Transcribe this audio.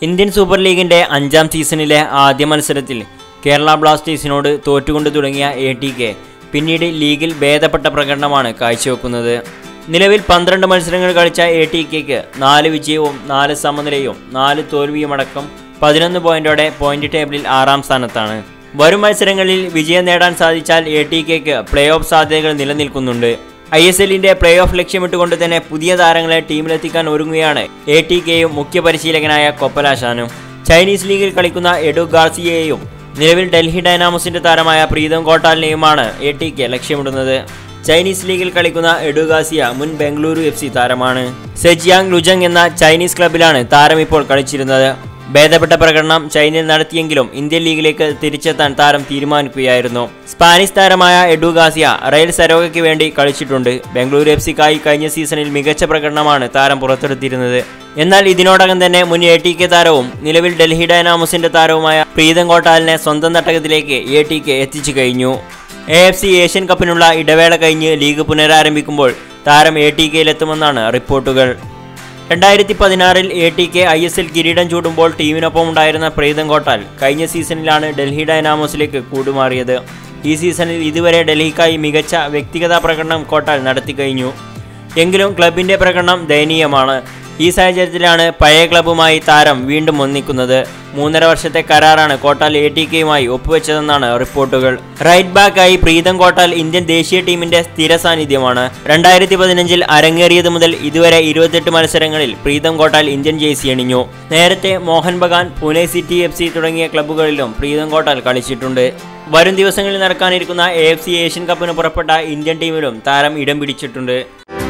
Indian super ലീഗിന്റെ അഞ്ചാം സീസണിലെ ആദ്യ മത്സരത്തിൽ കേരള ബ്ലാസ്റ്റേഴ്സിനോട് തോറ്റുകൊണ്ട് തുടങ്ങിയ എ ടി കെ പിന്നീട് ലീഗിൽ ഭേദപ്പെട്ട പ്രകടനമാണ് കാഴ്ചവെക്കുന്നത് നിലവിൽ പന്ത്രണ്ട് മത്സരങ്ങൾ കളിച്ച എ ടി കെക്ക് നാല് വിജയവും നാല് സമനിലയും നാല് തോൽവിയുമടക്കം പതിനൊന്ന് പോയിന്റോടെ പോയിന്റ് ടേബിളിൽ ആറാം സ്ഥാനത്താണ് വരും മത്സരങ്ങളിൽ വിജയം നേടാൻ സാധിച്ചാൽ എ ടി കെക്ക് പ്ലേ ഓഫ് സാധ്യതകൾ നിലനിൽക്കുന്നുണ്ട് ഐ എസ് എല്ലിന്റെ പ്ലേ ഓഫ് ലക്ഷ്യമിട്ടുകൊണ്ട് തന്നെ പുതിയ താരങ്ങളെ ടീമിലെത്തിക്കാൻ ഒരുങ്ങുകയാണ് എ ടി കെയും മുഖ്യ പരിശീലകനായ കൊപ്പലാശാനും ചൈനീസ് ലീഗിൽ കളിക്കുന്ന എഡു ഗാർസിയയെയും നിലവിൽ ഡൽഹി ഡൈനാമോസിന്റെ താരമായ പ്രീതം കോട്ടാലിനെയുമാണ് എ ടി കെ ലക്ഷ്യമിടുന്നത് ചൈനീസ് ലീഗിൽ കളിക്കുന്ന എഡു ഗാസിയ മുൻ ബംഗളൂരു എഫ് സി താരമാണ് സെജിയാങ് ലുജങ് എന്ന ചൈനീസ് ക്ലബിലാണ് താരം ഇപ്പോൾ കളിച്ചിരുന്നത് ഭേദപ്പെട്ട പ്രകടനം ചൈനയിൽ നടത്തിയെങ്കിലും ഇന്ത്യൻ ലീഗിലേക്ക് തിരിച്ചെത്താൻ താരം തീരുമാനിക്കുകയായിരുന്നു സ്പാനിഷ് താരമായ എഡു ഗാസിയ റയൽ സരോഗയ്ക്ക് വേണ്ടി കളിച്ചിട്ടുണ്ട് ബംഗളൂരു എഫ് സിക്കായി കഴിഞ്ഞ സീസണിൽ മികച്ച പ്രകടനമാണ് താരം പുറത്തെടുത്തിരുന്നത് എന്നാൽ ഇതിനോടകം തന്നെ മുൻ എ ടി കെ താരവും നിലവിൽ ഡൽഹി ഡൈനാമോസിന്റെ താരവുമായ പ്രീതം കോട്ടാലിനെ സ്വന്തം തട്ടകത്തിലേക്ക് എ ടി കെ എത്തിച്ചു കഴിഞ്ഞു എ എഫ് സി ഏഷ്യൻ കപ്പിനുള്ള ഇടവേള കഴിഞ്ഞ് ലീഗ് പുനരാരംഭിക്കുമ്പോൾ താരം എ ടി കെയിലെത്തുമെന്നാണ് റിപ്പോർട്ടുകൾ രണ്ടായിരത്തി പതിനാറിൽ A T K I S L കിരീടം ചൂടുമ്പോൾ ടീമിനൊപ്പം ഉണ്ടായിരുന്ന പ്രീതം കോട്ടാൽ കഴിഞ്ഞ സീസണിലാണ് ഡൽഹി ഡൈനാമോസിലേക്ക് കൂടുമാറിയത് ഈ സീസണിൽ ഇതുവരെ ഡൽഹിക്കായി മികച്ച വ്യക്തിഗത പ്രകടനം കോട്ടാൽ നടത്തിക്കഴിഞ്ഞു എങ്കിലും ക്ലബിന്റെ പ്രകടനം ദയനീയമാണ് ഈ സാഹചര്യത്തിലാണ് പഴയ ക്ലബ്ബുമായി താരം വീണ്ടും ഒന്നിക്കുന്നത് മൂന്നര വർഷത്തെ കരാറാണ് കോട്ടാൽ എ ടി കെയുമായി ഒപ്പുവെച്ചതെന്നാണ് റിപ്പോർട്ടുകൾ റൈറ്റ് ബാക്കായി പ്രീതം കോട്ടാൽ ഇന്ത്യൻ ദേശീയ ടീമിന്റെ സ്ഥിര സാന്നിധ്യമാണ് രണ്ടായിരത്തി പതിനഞ്ചിൽ അരങ്ങേറിയത് മുതൽ ഇതുവരെ ഇരുപത്തെട്ട് മത്സരങ്ങളിൽ പ്രീതം കോട്ടാൽ ഇന്ത്യൻ ജേഴ്സി അണിഞ്ഞു നേരത്തെ Mohun Bagan Pune city F C തുടങ്ങിയ ക്ലബ്ബുകളിലും പ്രീതം കോട്ടാൽ കളിച്ചിട്ടുണ്ട് വരും ദിവസങ്ങളിൽ നടക്കാനിരിക്കുന്ന എ എഫ് സി ഏഷ്യൻ കപ്പിന് പുറപ്പെട്ട ഇന്ത്യൻ ടീമിലും താരം ഇടം പിടിച്ചിട്ടുണ്ട്